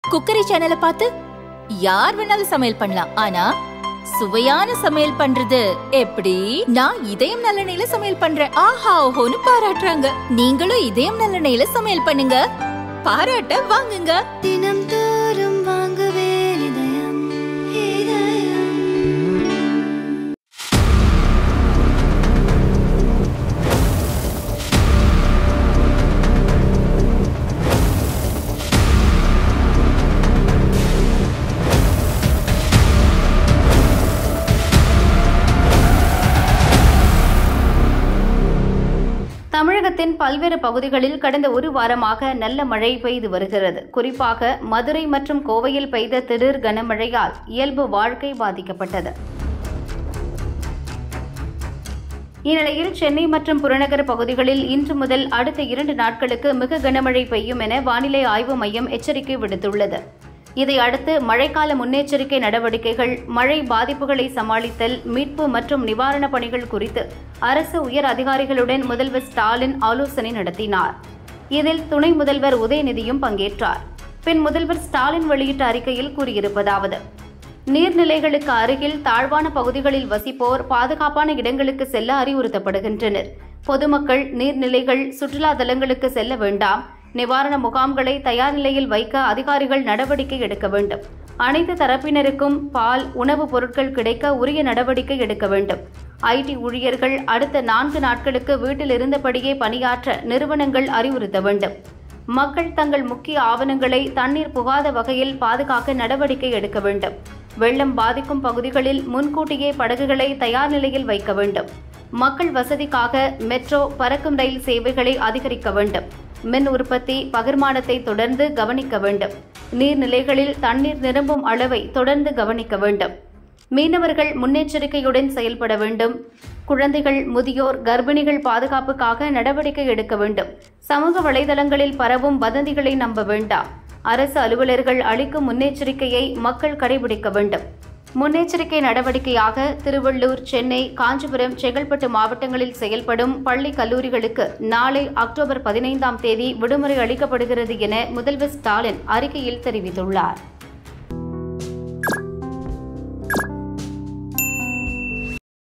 cookery சேனலை பார்த்து யார் வேணாலும் சமையல் பண்ணலாம் ஆனா சுவையான சமையல் பண்றது எப்படி நான் இதயம் நல்லெண்ணெயில சமையல் பண்றேன் ஆஹா ஓஹோன்னு பாராட்டுறாங்க நீங்களும் இதயம் நல்லெண்ணெயில சமையல் பண்ணுங்க பாராட்ட வாங்குங்க தினம் தோறும் வாங்குவே இதயம் இதயம் தமிழகத்தின் பல்வேறு பகுதிகளில் கடந்த ஒரு வாரமாக நல்ல மழை பெய்து வருகிறது குறிப்பாக மதுரை மற்றும் கோவையில் பெய்த திடீர் கனமழையால் இயல்பு வாழ்க்கை பாதிக்கப்பட்டது இந்நிலையில் சென்னை மற்றும் புறநகர் பகுதிகளில் இன்று முதல் அடுத்த இரண்டு நாட்களுக்கு மிக கனமழை பெய்யும் என வானிலை ஆய்வு மையம் எச்சரிக்கை விடுத்துள்ளது இதையடுத்து மழைக்கால முன்னெச்சரிக்கை நடவடிக்கைகள் மழை பாதிப்புகளை சமாளித்தல் மீட்பு மற்றும் நிவாரணப் பணிகள் குறித்து அரசு உயர் அதிகாரிகளுடன் முதல்வர் ஸ்டாலின் ஆலோசனை நடத்தினார் இதில் துணை முதல்வர் உதயநிதியும் பங்கேற்றார் பின் முதல்வர் ஸ்டாலின் வெளியிட்ட அறிக்கையில் கூறியிருப்பதாவது நீர்நிலைகளுக்கு அருகில் தாழ்வான பகுதிகளில் வசிப்போர் பாதுகாப்பான இடங்களுக்கு செல்ல அறிவுறுத்தப்படுகின்றனர் பொதுமக்கள் நீர்நிலைகள் சுற்றுலா தலங்களுக்கு செல்ல வேண்டாம் நிவாரண முகாம்களை தயார் நிலையில் வைக்க அதிகாரிகள் நடவடிக்கை எடுக்க வேண்டும் அனைத்து தரப்பினருக்கும் பால் உணவுப் பொருட்கள் கிடைக்க உரிய நடவடிக்கை எடுக்க வேண்டும் ஐடி ஊழியர்கள் அடுத்த நான்கு நாட்களுக்கு வீட்டில் இருந்தபடியே பணியாற்ற நிறுவனங்கள் அறிவுறுத்த வேண்டும் மக்கள் தங்கள் முக்கிய ஆவணங்களை தண்ணீர் புகாத வகையில் பாதுகாக்க நடவடிக்கை எடுக்க வேண்டும் வெள்ளம் பாதிக்கும் பகுதிகளில் முன்கூட்டியே படகுகளை தயார் நிலையில் வைக்க வேண்டும் மக்கள் வசதிக்காக மெட்ரோ பறக்கும் ரயில் சேவைகளை அதிகரிக்க வேண்டும் மின் உற்பத்தி பகிர்மானத்தை தொடர்ந்து கவனிக்க வேண்டும் நீர்நிலைகளில் தண்ணீர் நிரம்பும் அளவை தொடர்ந்து கவனிக்க வேண்டும் மீனவர்கள் முன்னெச்சரிக்கையுடன் செயல்பட வேண்டும் குழந்தைகள் முதியோர் கர்ப்பிணிகள் பாதுகாப்புக்காக நடவடிக்கை எடுக்க வேண்டும் சமூக வலைதளங்களில் பரவும் வதந்திகளை நம்ப வேண்டாம் அரசு அலுவலர்கள் அளிக்கும் முன்னெச்சரிக்கையை மக்கள் கடைபிடிக்க வேண்டும் முன்னெச்சரிக்கை நடவடிக்கையாக திருவள்ளூர் சென்னை காஞ்சிபுரம் செங்கல்பட்டு மாவட்டங்களில் செயல்படும் பள்ளி கல்லூரிகளுக்கு நாளை அக்டோபர் பதினைந்தாம் தேதி விடுமுறை அளிக்கப்படுகிறது என முதல்வர் ஸ்டாலின் அறிக்கையில் தெரிவித்துள்ளார்